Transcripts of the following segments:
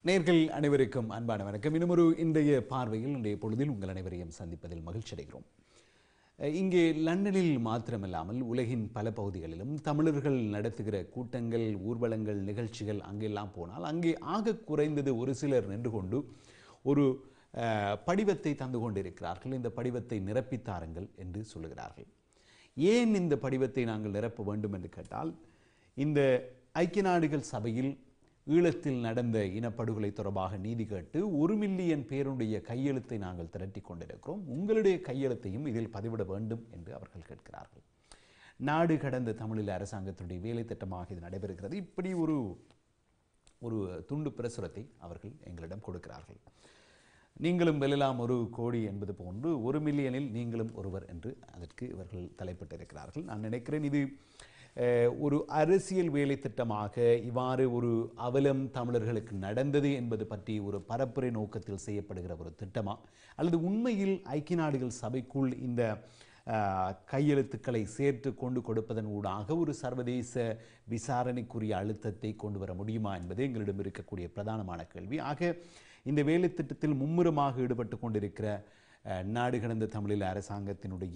நேர்கள் அனைவருக்கும் அன்பான வணக்கம் இன்னும் ஒரு இன்றைய பார்வையில் இன்றைய பொழுதில் உங்கள் அனைவரையும் சந்திப்பதில் மகிழ்ச்சி அடைகிறோம் அஹ் இங்கே லண்டனில் மாத்திரமல்லாமல் உலகின் பல பகுதிகளிலும் தமிழர்கள் நடத்துகிற கூட்டங்கள் ஊர்வலங்கள் நிகழ்ச்சிகள் அங்கெல்லாம் போனால் அங்கே ஆக குறைந்தது ஒரு சிலர் நின்று கொண்டு ஒரு அஹ், படிவத்தை தந்து கொண்டிருக்கிறார்கள் இந்த படிவத்தை நிரப்பித் தாருங்கள் என்று சொல்லுகிறார்கள் ஏன் இந்த படிவத்தை நாங்கள் நிரப்ப வேண்டும் என்று கேட்டால் இந்த ஐக்கிய நாடுகள் சபையில் ஈழத்தில் நடந்த இனப்படுகொலை தொடர்பாக நீதி கேட்டு ஒரு மில்லியன் பேருடைய கையெழுத்தை நாங்கள் திரட்டி கொண்டிருக்கிறோம் உங்களுடைய கையெழுத்தையும் இதில் பதிவிட வேண்டும் என்று அவர்கள் கேட்கிறார்கள் நாடு கடந்த தமிழில் அரசாங்கத்தினுடைய வேலை திட்டமாக இது நடைபெறுகிறது இப்படி ஒரு ஒரு துண்டு பிரசுரத்தை அவர்கள் எங்களிடம் கொடுக்கிறார்கள் நீங்களும் வெல்லலாம் ஒரு கோடி என்பது போன்று ஒரு மில்லியனில் நீங்களும் ஒருவர் என்று அதற்கு இவர்கள் தலைப்பிட்டிருக்கிறார்கள் நான் நினைக்கிறேன் இது அஹ், ஒரு அரசியல் வேலை திட்டமாக இவ்வாறு ஒரு அவலம் தமிழர்களுக்கு நடந்தது என்பது பற்றி ஒரு பரப்புரை நோக்கத்தில் செய்யப்படுகிற ஒரு திட்டமா அல்லது உண்மையில் ஐக்கிய நாடுகள் சபைக்குள் இந்த அஹ், கையெழுத்துக்களை சேர்த்து கொண்டு கொடுப்பதன் ஊடாக ஒரு சர்வதேச விசாரணைக்குரிய அழுத்தத்தை கொண்டு வர முடியுமா என்பது எங்களிடம் இருக்கக்கூடிய பிரதானமான கேள்வி ஆக இந்த வேலை திட்டத்தில் மும்முரமாக ஈடுபட்டு கொண்டிருக்கிற அஹ், நாடு கடந்த தமிழில் அரசாங்கத்தினுடைய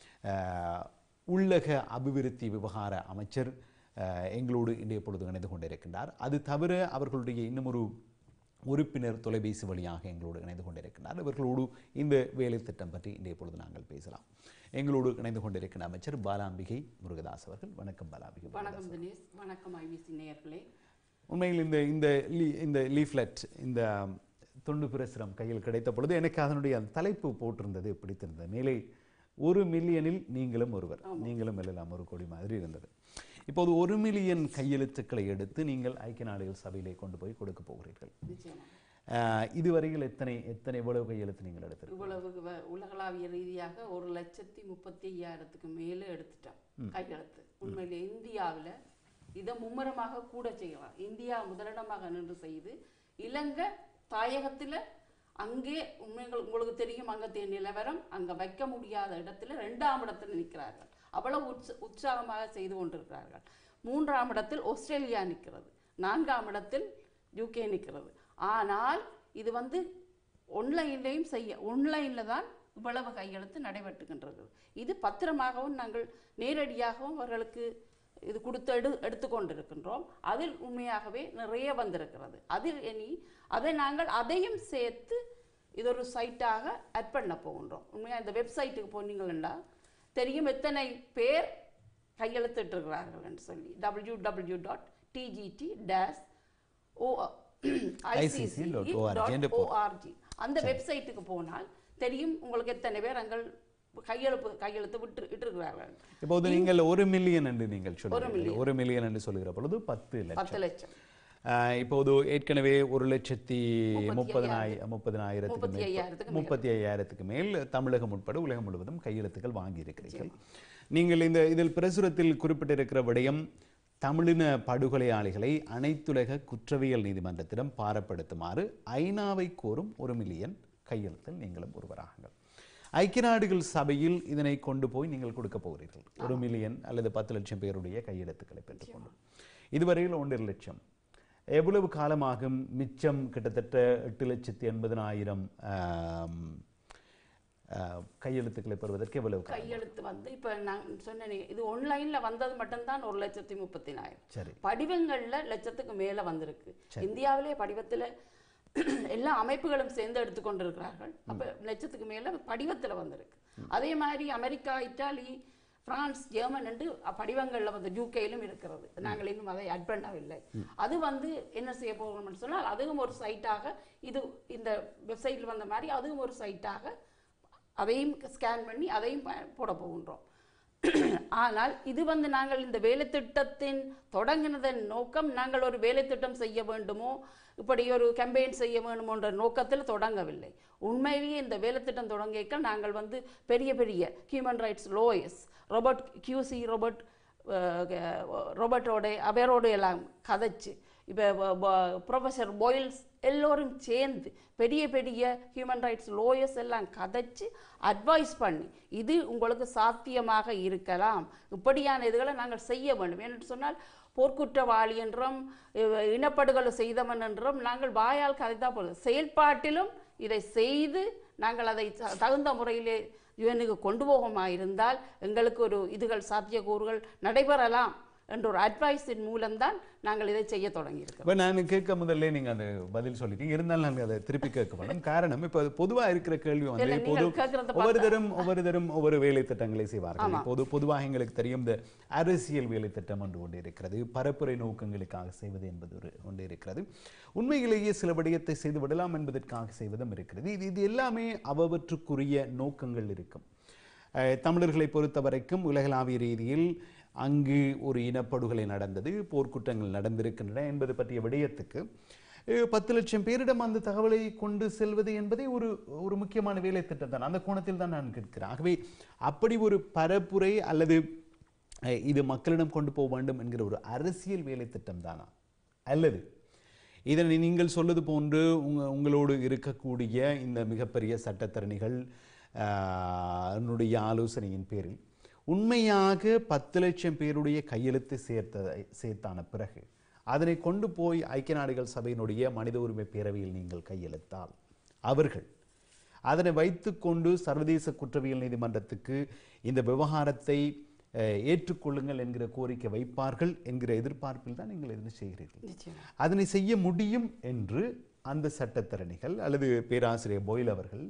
அஹ், உள்ளக அபிவிருத்தி விவகார அமைச்சர் அஹ், எங்களோடு இன்றைய பொழுது இணைந்து கொண்டிருக்கின்றார் அது தவிர அவர்களுடைய இன்னும் ஒரு உறுப்பினர் தொலைபேசி வழியாக எங்களோடு இணைந்து கொண்டிருக்கின்றார் இவர்களோடு இந்த வேலை திட்டம் பற்றி இன்றைய பொழுது நாங்கள் பேசலாம் எங்களோடு இணைந்து கொண்டிருக்கிற அமைச்சர் பாலாம்பிகை முருகதாஸ் அவர்கள் வணக்கம் பாலாம்பிகை வணக்கம் தினேஷ் வணக்கம் ஐவிசி நேயர்களே உண்மையில் இந்த இந்த லீ- இந்த லீஃப்லெட் இந்த துண்டு பிரசுரம் கையில் கிடைத்த பொழுது எனக்கு அதனுடைய அந்த தலைப்பு போட்டிருந்தது பிடித்திருந்தது மேலே ஒரு மில்லியனில் நீங்களும் ஒருவர் நீங்களும் வெல்லலாம் ஒரு கோடி மாதிரி இருந்தது இப்போது ஒரு மில்லியன் கையெழுத்துக்களை எடுத்து நீங்கள் ஐக்கிய நாடுகள் சபையிலே கொண்டு போய் கொடுக்க போகிறீர்கள் நிச்சயமா ஆஹ் இதுவரையில் எத்தனை எத்தனை எவ்வளவு கையெழுத்து நீங்கள் எடுத்திருக்கீங்க இவ்வளவு வ- உலகளாவிய ரீதியாக ஒரு லட்சத்தி முப்பத்தி ஐயாயிரத்துக்கு மேலே எடுத்துட்டோம் கையெழுத்து உண்மையிலே இந்தியாவில் இதை மும்முரமாக கூட செய்யலாம் இந்தியா முதலிடமாக நின்று செய்து இலங்கை தாயகத்தில் அங்கே உண்மைகள் உங்களுக்கு தெரியும் அங்கத்தைய நிலவரம் அங்கே வைக்க முடியாத இடத்துல ரெண்டாம் இடத்துல நிற்கிறார்கள் அவ்வளவு உற்ச உற்சாகமாக செய்து கொண்டிருக்கிறார்கள் மூன்றாம் இடத்தில் ஆஸ்திரேலியா நிற்கிறது நான்காம் இடத்தில் யூகே நிற்கிறது ஆனால் இது வந்து ஒன்லைன்லையும் செய்ய ஒன்லைனில் தான் இவ்வளவு கையெழுத்து நடைபெற்றுகின்றது இது பத்திரமாகவும் நாங்கள் நேரடியாகவும் அவர்களுக்கு இது கொடுத்து எடு எடுத்துக்கொண்டிருக்கின்றோம் அதில் உண்மையாகவே நிறைய வந்திருக்கிறது அதில் இனி அதை நாங்கள் அதையும் சேர்த்து இது ஒரு சைட்டாக ஆட் பண்ண போகின்றோம் உண்மையாக இந்த வெப்சைட்டுக்கு போனீங்கன்னா தெரியும் எத்தனை பேர் கையெழுத்திட்டிருக்கிறார்கள் என்று சொல்லி W W dot TGT dash ஓ ICC.org என்று போ- ஓஆர்ஜி அந்த வெப்சைட்டுக்கு போனால் தெரியும் உங்களுக்கு எத்தனை பேர் அங்கள் கையெழுப்பு கையெழுத்து விட்டு விட்டுருக்கிறார்கள் இப்போது நீங்கள் ஒரு மில்லியன் என்று நீங்கள் சொல்லுங்கள் ஒரு மில்லியன் என்று சொல்லுகிற பொழுது பத்து லட்சம் பத்து லட்சம் ஆஹ் இப்போது ஏற்கனவே ஒரு லட்சத்தி முப்பதனாய் முப்பதனாயிரத்துக்கு முப்பத்தி மேல் ஐயாயிரத்துக்கு முப்பத்தி ஐயாயிரத்துக்கு மேல் தமிழகம் உட்பட உலகம் முழுவதும் கையெழுத்துக்கள் வாங்கியிருக்கிறீர்கள் நீங்கள் இந்த இதில் பிரசுரத்தில் குறிப்பிட்டிருக்கிற விடயம் தமிழின படுகொலையாளிகளை அனைத்துலக குற்றவியல் நீதிமன்றத்திடம் பாரப்படுத்துமாறு ஐநாவை கோரும் ஒரு மில்லியன் கையெழுத்தில் நீங்களும் ஒருவராகுங்கள் ஐக்கிய நாடுகள் சபையில் இதனை கொண்டு போய் நீங்கள் கொடுக்க போகிறீர்கள் ஒரு மில்லியன் அல்லது பத்து லட்சம் பேருடைய கையெழுத்துக்களை பெற்றுக்கொண்டு இதுவரையில் ஒன்றரை லட்சம் எவ்வளவு காலமாகும் மிச்சம் கிட்டத்தட்ட எட்டு லட்சத்தி எண்பதனாயிரம் ஆம், ஆ, கையெழுத்துக்களை பெறுவதற்கு எவ்வளவு காலம் கையெழுத்து வந்து இப்ப நான் சொன்னேனே இது ஆன்லைன்ல வந்தது மட்டும்தான் ஒரு லட்சத்தி முப்பத்தினாயிரம் சரி படிவங்கள்ல லட்சத்துக்கு மேல வந்திருக்கு இந்தியாவிலே படிவத்துல எல்லா அமைப்புகளும் சேர்ந்து எடுத்துக்கொண்டிருக்கிறார்கள் அப்ப லட்சத்துக்கு மேல படிவத்துல வந்திருக்கு அதே மாதிரி அமெரிக்கா இத்தாலி பிரான்ஸ் ஜெர்மன் என்று படிவங்கள்ல வந்து யூகேயிலும் இருக்கிறது நாங்கள் இன்னும் அதை அட் பண்ணவில்லை அது வந்து என்ன செய்ய போகிறோம்னு சொன்னால் அதுவும் ஒரு சைட்டாக இது இந்த வெப்சைட்டில் வந்த மாதிரி அதுவும் ஒரு சைட்டாக அதையும் ஸ்கேன் பண்ணி அதையும் ப- போட போகின்றோம் ஆனால் இது வந்து நாங்கள் இந்த வேலைத்திட்டத்தின் தொடங்கினதன் நோக்கம் நாங்கள் ஒரு வேலைத்திட்டம் செய்ய வேண்டுமோ இப்படி ஒரு கேம்பெயின் செய்ய வேண்டுமோன்ற நோக்கத்தில் தொடங்கவில்லை உண்மையிலேயே இந்த வேலைத்திட்டம் தொடங்கிக்க நாங்கள் வந்து பெரிய பெரிய human rights lawyers Robert QC Robert ரோபர்ட்டோட அவரோட எல்லாம் கதைச்சு இப்போ ப்ரொஃபஸர் பாயில்ஸ் எல்லோரும் சேர்ந்து பெரிய பெரிய ஹியூமன் ரைட்ஸ் லோயர்ஸ் எல்லாம் கதைச்சு அட்வைஸ் பண்ணி இது உங்களுக்கு சாத்தியமாக இருக்கலாம் இப்படியான இதுகளை நாங்கள் செய்ய வேண்டும் என்று சொன்னால் போர்க்குற்றவாளி என்றும் இவ- இனப்படுகொலை செய்தவன் என்றும் நாங்கள் வாயால் கதைத்தா போதும் செயல்பாட்டிலும் இதை செய்து நாங்கள் அதை த- தகுந்த முறையிலே யுஎனுக்கு கொண்டு போகமா இருந்தால் எங்களுக்கு ஒரு இதுகள் சாத்தியக்கூறுகள் நடைபெறலாம் என்ற ஒரு அட்வைஸின் மூலம்தான் நாங்கள் இதை செய்ய தொடங்கியிருக்கிறோம் இப்போ நான் கேட்க முதல்ல நீங்க அந்த பதில் சொல்லிட்டீங்க இருந்தாலும் நான் அதை திருப்பி கேட்க வேணும் காரணம் இப்போ அது பொதுவா இருக்கிற கேள்வி வந்து இல்லை, பொது நீங்கள் கேட்கறத ஒவ்வொருத்தரும் ஒவ்வொருத்தரும் ஒவ்வொரு வேலை திட்டங்களை செய்வார்கள் பொது பொதுவாக எங்களுக்கு தெரியும் இந்த அரசியல் வேலை திட்டம் ஒன்று கொண்டு இருக்கிறது பரப்புரை நோக்கங்களுக்காக செய்வது என்பது ஒரு ஒன்று இருக்கிறது உண்மையிலேயே சில விடயத்தை செய்து விடலாம் என்பதற்காக செய்வதும் இருக்கிறது இது இது எல்லாமே அவற்றுக்குரிய நோக்கங்கள் இருக்கும் அஹ், தமிழர்களை பொறுத்த வரைக்கும் உலகளாவிய ரீதியில் அங்கு ஒரு இனப்படுகொலை நடந்தது போர்க்குற்றங்கள் நடந்திருக்கின்றன என்பது பற்றிய விடயத்துக்கு அஹ், பத்து லட்சம் பேரிடம் அந்த தகவலை கொண்டு செல்வது என்பதே ஒரு ஒரு முக்கியமான வேலை திட்டம் தான் அந்த கோணத்தில் தான் நான் கேட்கிறேன் ஆகவே அப்படி ஒரு பரப்புரை அல்லது அஹ், இது மக்களிடம் கொண்டு போக வேண்டும் என்கிற ஒரு அரசியல் வேலை திட்டம் தானா அல்லது இதனை நீங்கள் சொல்வது போன்று உங்க உங்களோடு இருக்கக்கூடிய இந்த மிகப்பெரிய சட்டத்தரணிகள் ஆஹ், என்னுடைய ஆலோசனையின் பேரில் உண்மையாக பத்து லட்சம் பேருடைய கையெழுத்து சேர்த்ததை சேர்த்தான பிறகு அதனை கொண்டு போய் ஐக்கிய நாடுகள் சபையினுடைய மனித உரிமை பேரவையில் நீங்கள் கையெழுத்தால் அவர்கள் அதனை வைத்துக்கொண்டு சர்வதேச குற்றவியல் நீதிமன்றத்துக்கு இந்த விவகாரத்தை அஹ், ஏற்றுக்கொள்ளுங்கள் என்கிற கோரிக்கை வைப்பார்கள் என்கிற எதிர்பார்ப்பில் தான் நீங்கள் இருந்து செய்கிறீர்கள் நிச்சயமா அதனை செய்ய முடியும் என்று அந்த சட்டத்தரணிகள் அல்லது பேராசிரியர் போயில் அவர்கள்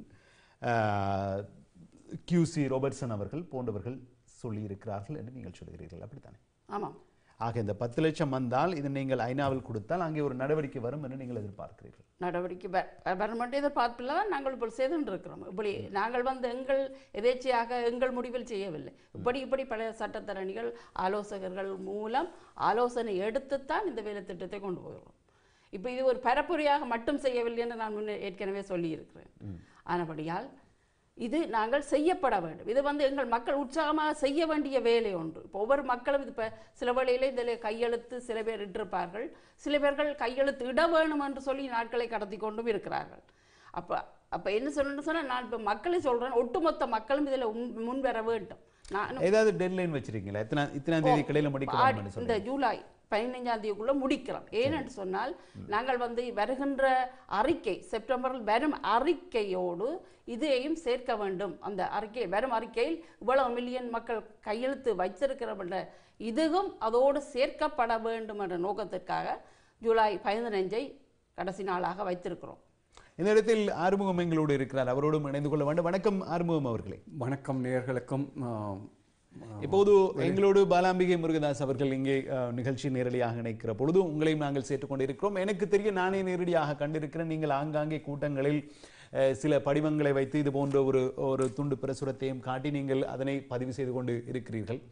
கியூசி ரோபர்ட்சன் அவர்கள் போன்றவர்கள் சொல்லியிருக்கிறார்கள் என்று நீங்கள் சொல்கிறீர்கள் அப்படித்தானே ஆமாம் ஆக இந்த பத்து லட்சம் வந்தால் இதை நீங்கள் ஐநாவில் கொடுத்தால் அங்கே ஒரு நடவடிக்கை வரும் என்று நீங்கள் எதிர்பார்க்கிறீர்கள் நடவடிக்கை வ- வர மாட்டேன் எதிர்பார்ப்பில் தான் நாங்கள் இப்போ செய்துட்டு இருக்கிறோம் இப்படி நாங்கள் வந்து எங்கள் எதேச்சையாக எங்கள் முடிவில் செய்யவில்லை இப்படி இப்படி பல சட்டத்தரணிகள் ஆலோசகர்கள் மூலம் ஆலோசனை எடுத்துத்தான் இந்த வேலை திட்டத்தை கொண்டு போகிறோம் இப்போ இது ஒரு பரப்புரையாக மட்டும் செய்யவில்லை என்று நான் முன்னே ஏற்கனவே சொல்லியிருக்கிறேன் ஆனபடியால் இது நாங்கள் செய்யப்பட வேண்டும் இது வந்து எங்கள் மக்கள் உற்சாகமாக செய்ய வேண்டிய வேலை ஒன்று இப்போ ஒவ்வொரு மக்களும் இது இப்போ சில வேளையிலே இதில் கையெழுத்து சில பேர் இட்டிருப்பார்கள் சில பேர்கள் கையெழுத்து இட வேணும் என்று சொல்லி நாட்களை கடத்தி கொண்டும் இருக்கிறார்கள் அப்போ அப்போ என்ன சொல்லணும்னு சொன்னால் நான் இப்போ மக்களை சொல்கிறேன் ஒட்டுமொத்த மக்களும் இதில் முன் வர வேண்டும் நான் ஏதாவது டெட்லைன் வச்சிருக்கீங்களா இத்தனை இத்தனாம் தேதி கடையில் முடிக்கலாம் ஆடி- இந்த ஜூலை பதினைஞ்சாம் தேதிக்குள்ள முடிக்கலாம் ஏனென்று சொன்னால் நாங்கள் வந்து வருகின்ற அறிக்கை செப்டம்பரில் வரும் அறிக்கையோடு இதையும் சேர்க்க வேண்டும் அந்த அறிக்கை வரும் அறிக்கையில் இவ்வளவு மில்லியன் மக்கள் கையெழுத்து வைத்திருக்கிறோம் என்ற இதுவும் அதோடு சேர்க்கப்பட வேண்டும் என்ற நோக்கத்திற்காக ஜூலை பதினைஞ்சை கடைசி நாளாக வைத்திருக்கிறோம் இந்த இடத்தில் ஆறுமுகம் எங்களோடு இருக்கிறார் அவரோடும் இணைந்து கொள்ள வேண்டும் வணக்கம் ஆறுமுகம் அவர்களே வணக்கம் நேயர்களுக்கும் ஆம், இப்போது எங்களோடு பாலாம்பிகை முருகதாஸ் அவர்கள் இங்கே அஹ், நிகழ்ச்சி நேரடியாக இணைக்கிற பொழுது உங்களையும் நாங்கள் சேர்த்துக் கொண்டிருக்கிறோம் எனக்கு தெரியும் நானே நேரடியாக கண்டிருக்கிறேன் நீங்கள் ஆங்காங்கே கூட்டங்களில் அஹ், சில படிவங்களை வைத்து இது போன்ற ஒரு ஒரு துண்டு பிரசுரத்தையும் காட்டி நீங்கள் அதனை பதிவு செய்து கொண்டு இருக்கிறீர்கள்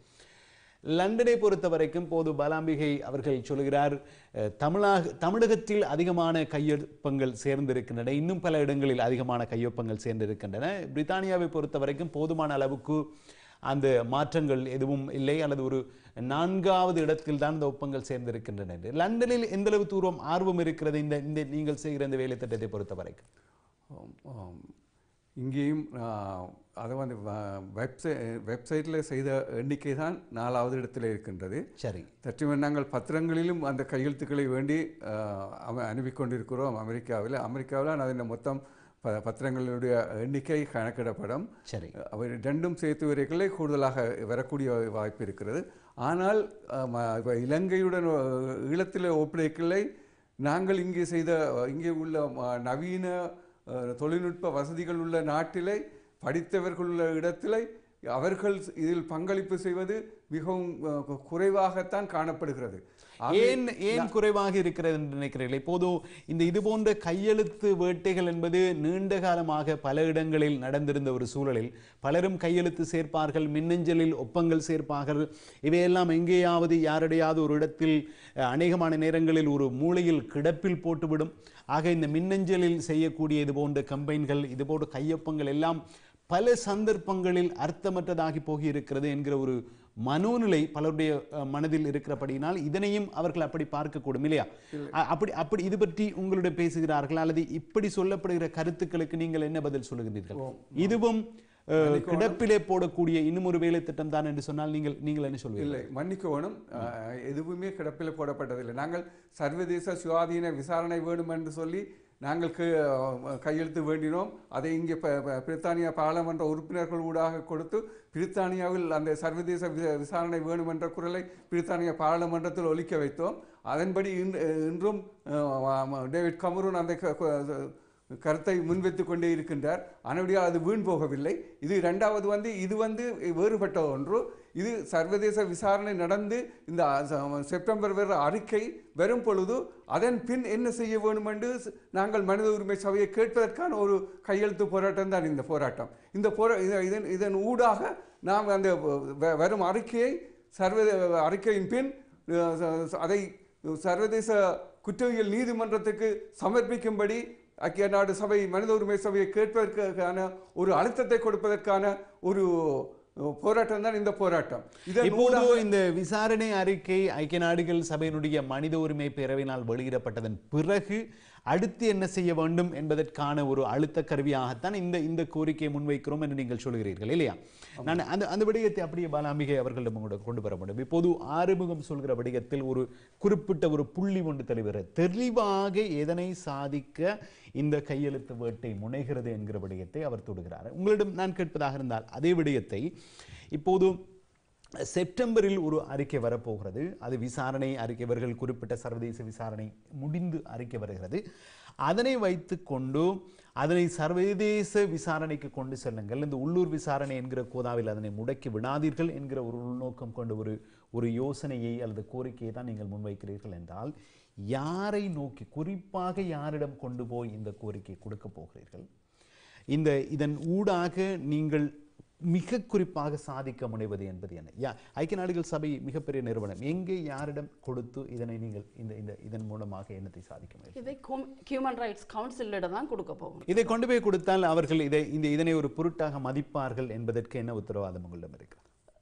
லண்டனை பொறுத்த வரைக்கும் போது பாலாம்பிகை அவர்கள் சொல்கிறார் அஹ், தமிழக தமிழகத்தில் அதிகமான கையொப்பங்கள் சேர்ந்திருக்கின்றன இன்னும் பல இடங்களில் அதிகமான கையொப்பங்கள் சேர்ந்திருக்கின்றன பிரித்தானியாவை பொறுத்த வரைக்கும் போதுமான அளவுக்கு அந்த மாற்றங்கள் எதுவும் இல்லை அல்லது ஒரு நான்காவது இடத்தில் தான் இந்த ஒப்பங்கள் சேர்ந்திருக்கின்றன என்று லண்டனில் எந்த அளவு தூரம் ஆர்வம் இருக்கிறது இந்த இந்த நீங்கள் செய்கிற இந்த வேலை திட்டத்தை பொறுத்த வரைக்கும் ஆம், ஆம். இங்கேயும் ஆ, அதை வந்து வெப்சை வெப்சைட்டில் செய்த எண்ணிக்கை தான் நாலாவது இடத்துல இருக்கின்றது சரி தற்சமயம் நாங்கள் பத்திரங்களிலும் அந்த கையெழுத்துக்களை வேண்டி ஆ, அம- அனுப்பி கொண்டிருக்கிறோம் அமெரிக்காவில் அமெரிக்காவில் அதில் மொத்தம் ப பத்திரங்களுடைய எண்ணிக்கை கணக்கிடப்படும் சரி அவை ரெண்டும் சேர்த்து வரைகளே கூடுதலாக வரக்கூடிய வாய்ப்பு இருக்கிறது ஆனால் ஆம், இப்ப இலங்கையுடன் அஹ், ஈழத்தில் ஒப்படைக்கலை நாங்கள் இங்கே செய்த இங்கே உள்ள ம, நவீன அஹ், தொழில்நுட்ப வசதிகள் உள்ள நாட்டிலே படித்தவர்கள் உள்ள இடத்திலே அவர்கள் இதில் பங்களிப்பு செய்வது மிகவும் அஹ், கு- குறைவாகத்தான் காணப்படுகிறது ஆகவே- ஏன் ஏன் குறைவாக இருக்கிறது என்று நினைக்கிறீர்கள் இப்போது இந்த இது போன்ற கையெழுத்து வேட்டைகள் என்பது நீண்ட காலமாக பல இடங்களில் நடந்திருந்த ஒரு சூழலில் பலரும் கையெழுத்து சேர்ப்பார்கள் மின்னஞ்சலில் ஒப்பங்கள் சேர்ப்பார்கள் இவையெல்லாம் எங்கேயாவது யாருடையாவது ஒரு இடத்தில் அஹ், அநேகமான நேரங்களில் ஒரு மூலையில் கிடப்பில் போட்டுவிடும் ஆக இந்த மின்னஞ்சலில் செய்யக்கூடிய இது போன்ற கம்பெனிகள் இது போன்ற கையொப்பங்கள் எல்லாம் பல சந்தர்ப்பங்களில் அர்த்தமற்றதாகி போகி இருக்கிறது என்கிற ஒரு மனோநிலை பலருடைய அஹ், மனதில் இருக்கிறபடியினால் இதனையும் அவர்கள் அப்படி பார்க்கக்கூடும் இல்லையா அ- அப்படி அப்படி இது பற்றி உங்களுடைய பேசுகிறார்கள் அல்லது இப்படி சொல்லப்படுகிற கருத்துக்களுக்கு நீங்கள் என்ன பதில் சொல்லுகிறீர்கள் இதுவும் அஹ், கிடப்பிலே போடக்கூடிய இன்னும் ஒரு வேலை திட்டம் தான் என்று சொன்னால் நீங்கள் நீங்கள் என்ன சொல்வீர்கள் இல்லை மன்னிக்கணும் அஹ், எதுவுமே கிடப்பில் போடப்பட்டதில்லை நாங்கள் சர்வதேச சுயாதீன விசாரணை வேணும் என்று சொல்லி நாங்கள் கு- அஹ், கையெழுத்து வேண்டினோம் அதை இங்கே ப- ப- பிரித்தானியா பாராளுமன்ற உறுப்பினர்கள் ஊடாக கொடுத்து பிரித்தானியாவில் அந்த சர்வதேச வி- விசாரணை வேணும் என்ற குரலை பிரித்தானியா பாராளுமன்றத்தில் ஒலிக்க வைத்தோம் அதன்படி இன்று- இன்றும் அஹ், டேவிட் கமரூன் அந்த க- க- கருத்தை முன்வைத்து கொண்டே இருக்கின்றார் ஆனால் அது வீண் போகவில்லை இது இரண்டாவது வந்து இது வந்து வேறுபட்ட ஒன்று இது சர்வதேச விசாரணை நடந்து இந்த அ- செப்டம்பர் வர அறிக்கை வரும் பொழுது அதன் பின் என்ன செய்ய வேண்டும் என்று ஸ்- நாங்கள் மனித உரிமை சபையை கேட்பதற்கான ஒரு கையெழுத்து போராட்டம் தான் இந்த போராட்டம் இந்த போரா இத- இதன் இதன் ஊடாக நாம் அந்த வ- வரும் அறிக்கையை சர்வதே அறிக்கையின் பின் அஹ், ச- அதை சர்வதேச குற்றவியல் நீதிமன்றத்துக்கு சமர்ப்பிக்கும்படி ஐக்கிய நாடு சபை மனித உரிமை சபையை கேட்பதற்கான ஒரு அழுத்தத்தை கொடுப்பதற்கான ஒரு போராட்டம் தான் இந்த போராட்டம் இதன் இப்போது இந்த விசாரணை அறிக்கை ஐக்கிய நாடுகள் சபையினுடைய மனித உரிமை பேரவையினால் வெளியிடப்பட்டதன் பிறகு அடுத்து என்ன செய்ய வேண்டும் என்பதற்கான ஒரு அழுத்த கருவியாகத்தான் இந்த இந்த கோரிக்கையை முன்வைக்கிறோம் என்று நீங்கள் சொல்கிறீர்கள் இல்லையா நான் அந்த அந்த விடயத்தை அப்படியே பாலாம்பிகை அவர்களிடம் உங்களோட கொண்டு வர முடியும் இப்போது ஆறுமுகம் சொல்கிற விடயத்தில் ஒரு குறிப்பிட்ட ஒரு புள்ளி ஒன்று தெளிவுற தெளிவாக எதனை சாதிக்க இந்த கையெழுத்து வேட்டை முனைகிறது என்கிற விடயத்தை அவர் தொடுகிறார் உங்களிடம் நான் கேட்பதாக இருந்தால் அதே விடயத்தை இப்போது செப்டம்பரில் ஒரு அறிக்கை வரப்போகிறது அது விசாரணை அறிக்கை இவர்கள் குறிப்பிட்ட சர்வதேச விசாரணை முடிந்து அறிக்கை வருகிறது அதனை வைத்துக்கொண்டு அதனை சர்வதேச விசாரணைக்கு கொண்டு செல்லுங்கள் இந்த உள்ளூர் விசாரணை என்கிற கோதாவில் அதனை முடக்கி விடாதீர்கள் என்கிற ஒரு உள்நோக்கம் கொண்ட ஒரு ஒரு யோசனையை அல்லது கோரிக்கையை தான் நீங்கள் முன்வைக்கிறீர்கள் என்றால் யாரை நோக்கி குறிப்பாக யாரிடம் கொண்டு போய் இந்த கோரிக்கை கொடுக்க போகிறீர்கள் இந்த இதன் ஊடாக நீங்கள் மிக குறிப்பாக சாதிக்க முனைவது என்பது என்ன யா ஐக்கிய நாடுகள் சபை மிகப்பெரிய நிறுவனம் எங்கே யாரிடம் கொடுத்து இதனை நீங்கள் இந்த இந்த இதன் மூலமாக என்னத்தை சாதிக்க முடியும் இதை ஹியூமன் ரைட்ஸ் கவுன்சிலிடம் தான் கொடுக்க போகணும் இதை கொண்டு போய் கொடுத்தால் அவர்கள் இதை இந்த இதனை ஒரு பொருட்டாக மதிப்பார்கள் என்பதற்கு என்ன உத்தரவாதம் உங்களிடம் இருக்கு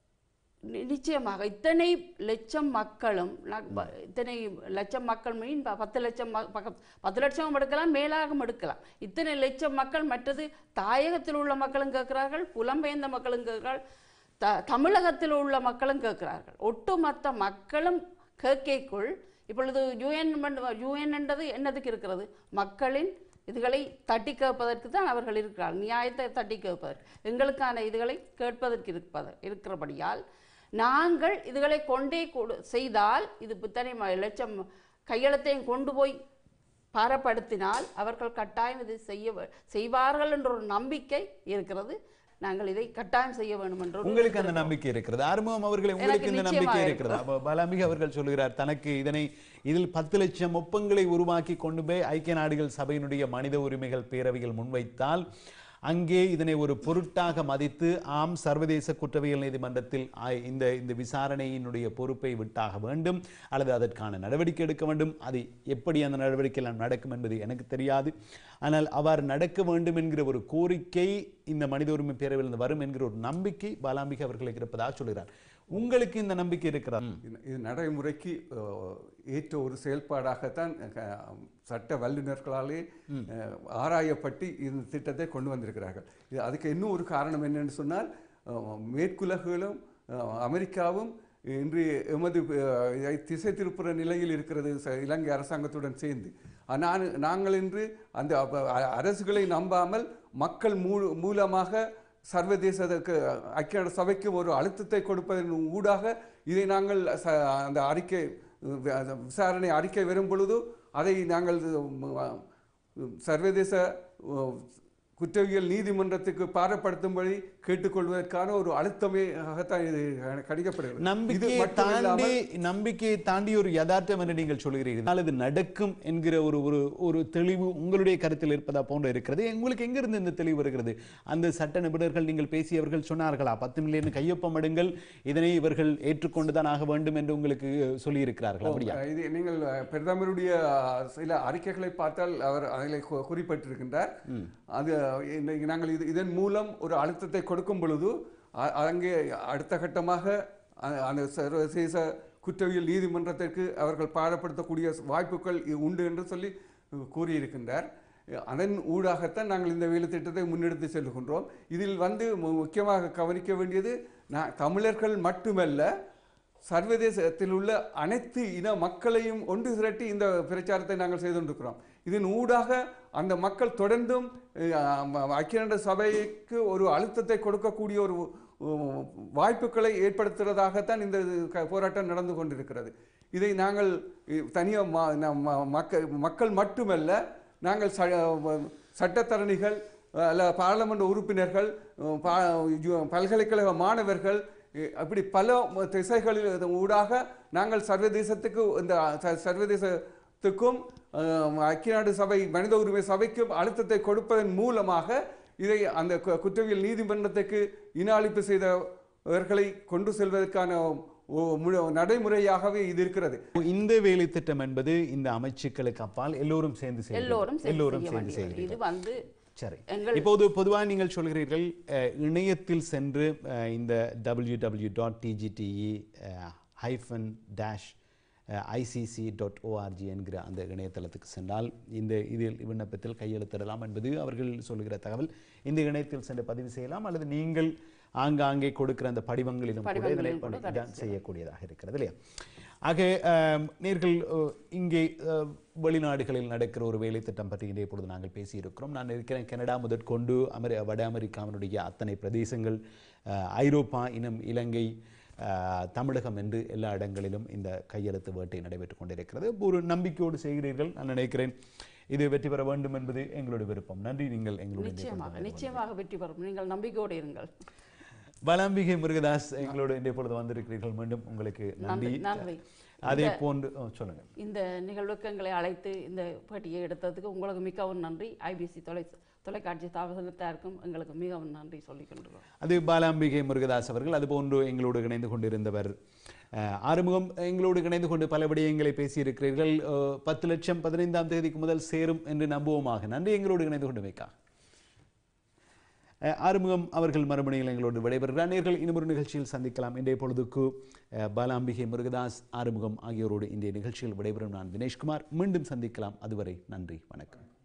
நி- நிச்சயமாக இத்தனை லட்சம் மக்களும் நான் ப- இத்தனை லட்சம் மக்கள் மீன் ப- பத்து லட்சம் ம- பக்க- பத்து லட்சம் எடுக்கலாம் மேலாகவும் எடுக்கலாம் இத்தனை லட்சம் மக்கள் மற்றது தாயகத்தில் உள்ள மக்களும் கேட்கிறார்கள் புலம்பெயர்ந்த மக்களும் கேட்கிறார்கள் த தமிழகத்தில் உள்ள மக்களும் கேட்கிறார்கள் ஒட்டுமொத்த மக்களும் கேட்கைக்குள் இப்பொழுது யூஎன் யூஎன் என்றது என்னதுக்கு இருக்கிறது மக்களின் இதுகளை தட்டி கேட்பதற்கு தான் அவர்கள் இருக்கிறார்கள் நியாயத்தை தட்டி கேட்பதற்கு எங்களுக்கான இதுகளை கேட்பதற்கு இருப்பது இருக்கிறபடியால் நாங்கள் இதுகளை கொண்டே கொடு செய்தால் இது இத்தனை ம- லட்சம் கையெழுத்தையும் கொண்டு போய் பாரப்படுத்தினால் அவர்கள் கட்டாயம் இதை செய்ய வே- செய்வார்கள் என்ற ஒரு நம்பிக்கை இருக்கிறது நாங்கள் இதை கட்டாயம் செய்ய வேண்டும் என்ற ஒரு உங்களுக்கு அந்த நம்பிக்கை இருக்கிறது ஆறுமுகம் அவர்களே உங்களுக்கு இந்த நிச்சயமாக நம்பிக்கை இருக்கிறது அப்ப பலாமிக அவர்கள் சொல்கிறார் தனக்கு இதனை இதில் பத்து லட்சம் ஒப்பங்களை உருவாக்கி கொண்டு போய் ஐக்கிய நாடுகள் சபையினுடைய மனித உரிமைகள் பேரவையில் முன்வைத்தால் அங்கே இதனை ஒரு பொருட்டாக மதித்து ஆம் சர்வதேச குற்றவியல் நீதிமன்றத்தில் ஆ- இந்த இந்த விசாரணையினுடைய பொறுப்பை விட்டாக வேண்டும் அல்லது அதற்கான நடவடிக்கை எடுக்க வேண்டும் அது எப்படி அந்த நடவடிக்கை எல்லாம் நடக்கும் என்பது எனக்கு தெரியாது ஆனால் அவ்வாறு நடக்க வேண்டும் என்கிற ஒரு கோரிக்கை இந்த மனித உரிமை பேரவையில் வரும் என்கிற ஒரு நம்பிக்கை பாலாம்பிகை அவர்களுக்கு இருப்பதாக சொல்கிறார் உங்களுக்கு இந்த நம்பிக்கை இருக்கிறதா இது- இது நடைமுறைக்கு அஹ், ஏற்ற ஒரு செயல்பாடாகத்தான் அஹ், சட்ட வல்லுநர்களாலே அஹ், ஆராயப்பட்டு இந்த திட்டத்தை கொண்டு வந்திருக்கிறார்கள் இது அதுக்கு இன்னும் ஒரு காரணம் என்னன்னு சொன்னால் அஹ், மேற்குலகுகளும் அஹ், அமெரிக்காவும் இன்று எமது அஹ், இதை திசை திருப்புற நிலையில் இருக்கிறது ச- இலங்கை அரசாங்கத்துடன் சேர்ந்து அஹ், நான் நாங்கள் இன்று அந்த அப்ப, அ- அரசுகளை நம்பாமல் மக்கள் மூ மூலமாக சர்வதேசத்துக்கு ஐக்கிய நாடு சபைக்கு ஒரு அழுத்தத்தை கொடுப்பதன் ஊடாக இதை நாங்கள் ச- அந்த அறிக்கை வி- அந்த விசாரணை அறிக்கை வரும் பொழுது அதை நாங்கள் உம், சர்வதேச உம், குற்றவியல் நீதிமன்றத்துக்கு பாரப்படுத்தும்படி கேட்டுக்கொள்வதற்கான ஒரு அழுத்தமையாகத்தான் இது கணிக்கப்படுகிறது இது நம்பிக்கையை மட்டும் தாண்டி இல்லாமல் நம்பிக்கையை தாண்டி ஒரு யதார்த்தம் என்று நீங்கள் சொல்கிறீர்கள் ஆனால் இது நடக்கும் என்கிற ஒரு ஒரு ஒரு தெளிவு உங்களுடைய கருத்தில் இருப்பதா போன்று இருக்கிறது உங்களுக்கு எங்கிருந்து இந்த தெளிவு வருகிறது அந்த சட்ட நிபுணர்கள் நீங்கள் பேசியவர்கள் சொன்னார்களா பத்து மில்லியன் கையொப்பம் எடுங்கள் இதனை இவர்கள் ஏற்றுக்கொண்டுதான் ஆக வேண்டும் என்று உங்களுக்கு சொல்லியிருக்கிறார்கள் அப்படியா இது நீங்கள் அஹ், பிரதமருடைய அஹ், சில அறிக்கைகளை பார்த்தால் அவர் அதில் கு- குறிப்பிட்டிருக்கின்றார் அது இன்னைக்கு நாங்கள் இது இதன் மூலம் ஒரு அழுத்தத்தை கொடுக்கும் பொழுது அ- அங்கே அடுத்த கட்டமாக அ- அந்த சர்வதேச குற்றவியல் நீதிமன்றத்திற்கு அவர்கள் பாடப்படுத்தக்கூடிய வாய்ப்புகள் இ- உண்டு என்று சொல்லி அஹ், கூறியிருக்கின்றார் அதன் ஊடாகத்தான் நாங்கள் இந்த வேலை திட்டத்தை முன்னெடுத்து செல்கின்றோம் இதில் வந்து மு- முக்கியமாக கவனிக்க வேண்டியது நான் தமிழர்கள் மட்டுமல்ல சர்வதேசத்தில் உள்ள அனைத்து இன மக்களையும் ஒன்று திரட்டி இந்த பிரச்சாரத்தை நாங்கள் செய்து கொண்டிருக்கிறோம் இதன் ஊடாக அந்த மக்கள் தொடர்ந்தும் அஹ், ம- ஐக்கிய நாடு சபைக்கு ஒரு அழுத்தத்தை கொடுக்கக்கூடிய ஒரு உம், வாய்ப்புகளை ஏற்படுத்துவதாகத்தான் இந்த க- போராட்டம் நடந்து கொண்டிருக்கிறது இதை நாங்கள் தனியாக மக்கள் மக்கள் மட்டுமல்ல நாங்கள் ச சட்டத்தரணிகள் அல்ல பாராளுமன்ற உறுப்பினர்கள் அஹ், பா- யு- பல்கலைக்கழக மாணவர்கள் இ- அப்படி பல ம- திசைகளில் இது ஊடாக நாங்கள் சர்வதேசத்துக்கு இந்த ச- சர்வதேசத்துக்கும் அஹ், ஐக்கிய நாடு சபை மனித உரிமை சபைக்கும் அழுத்தத்தை கொடுப்பதன் மூலமாக இதை அந்த கு- குற்றவியல் நீதிமன்றத்துக்கு இன அழிப்பு செய்தவர்களை கொண்டு செல்வதற்கான ஒ- முழு- நடைமுறையாகவே இது இருக்கிறது இந்த வேலை திட்டம் என்பது இந்த அமைச்சுக்களுக்கு அப்பால் எல்லோரும் சேர்ந்து செய்கிறீர்கள். எல்லோரும் சேர்ந்து எல்லோரும் செய்ய சேர்ந்து வேண்டியது. இது செய்கிறீர்கள் வந்து சரி எங்கள் இப்போது பொதுவாக நீங்கள் சொல்கிறீர்கள் அஹ், இணையத்தில் சென்று அஹ், இந்த W W dot TGTE hyphen dash ICC dot org என்கிற அந்த இணையதளத்துக்கு சென்றால் இந்த இதில் விண்ணப்பத்தில் கையெழுத்திடலாம் என்பது அவர்கள் சொல்லுகிற தகவல் இந்த இணையத்தில் சென்று பதிவு செய்யலாம் அல்லது நீங்கள் ஆங்காங்கே கொடுக்கிற அந்த படிவங்களிலும் கூட இதனை படிவங்களிலும் கூட பண்ணி- பதிவு தான் செய்யக்கூடியதாக இருக்கிறது இல்லையா ஆக அஹ், நேர்கள் அஹ், இங்கே அஹ், வெளிநாடுகளில் நடக்கிற ஒரு வேலை திட்டம் பற்றி இன்றைய பொழுது நாங்கள் பேசியிருக்கிறோம் நான் இருக்கிறேன் கனடா முதற்கொண்டு அமெரி வட அமெரிக்காவினுடைய அத்தனை பிரதேசங்கள் அஹ், ஐரோப்பா இனம் இலங்கை அஹ், தமிழகம் என்று எல்லா இடங்களிலும் இந்த கையெழுத்து வேட்டை நடைபெற்றுக் கொண்டிருக்கிறது ஒரு நம்பிக்கையோடு செய்கிறீர்கள் நான் நினைக்கிறேன் இது வெற்றி பெற வேண்டும் என்பது எங்களுடைய விருப்பம் நன்றி நீங்கள் எங்களுடைய நிச்சயமாக நிச்சயமாக வெற்றி பெறும் நீங்கள் நம்பிக்கையோடு இருங்கள் வலாம்பிகை முருகதாஸ் எங்களோடு இன்றைய பொழுது வந்திருக்கிறீர்கள் மீண்டும் உங்களுக்கு நன்றி நன்றி நன்றி அதே போன்று ஓ, சொல்லுங்க இந்த நிகழ்வுக்கு எங்களை அழைத்து இந்த பேட்டியை எடுத்ததுக்கு உங்களுக்கு மிகவும் நன்றி ஐபிசி தொலை தொலைக்காட்சி தாவசனத்தாருக்கும் எங்களுக்கு மிகவும் நன்றி சொல்லிக் கொண்டுள்ளோம் அது பாலாம்பிகை முருகதாஸ் அவர்கள் அதுபோன்று எங்களோடு இணைந்து கொண்டிருந்தவர் அஹ், ஆறுமுகம் எங்களோடு இணைந்து கொண்டு பல விடயங்களை பேசியிருக்கிறீர்கள் அஹ், பத்து லட்சம் பதினைந்தாம் தேதிக்கு முதல் சேரும் என்று நம்புவோமாக நன்றி எங்களோடு இணைந்து கொண்டு வைக்கா அஹ், ஆறுமுகம் அவர்கள் மறுமணியில் எங்களோடு விடைபெறுகிறார் நேர்கள் இன்னும் ஒரு நிகழ்ச்சியில் சந்திக்கலாம் இன்றைய பொழுதுக்கு அஹ், பாலாம்பிகை முருகதாஸ் ஆறுமுகம் ஆகியோரோடு இன்றைய நிகழ்ச்சியில் விடைபெறும் நான் தினேஷ்குமார் மீண்டும் சந்திக்கலாம் அதுவரை நன்றி வணக்கம்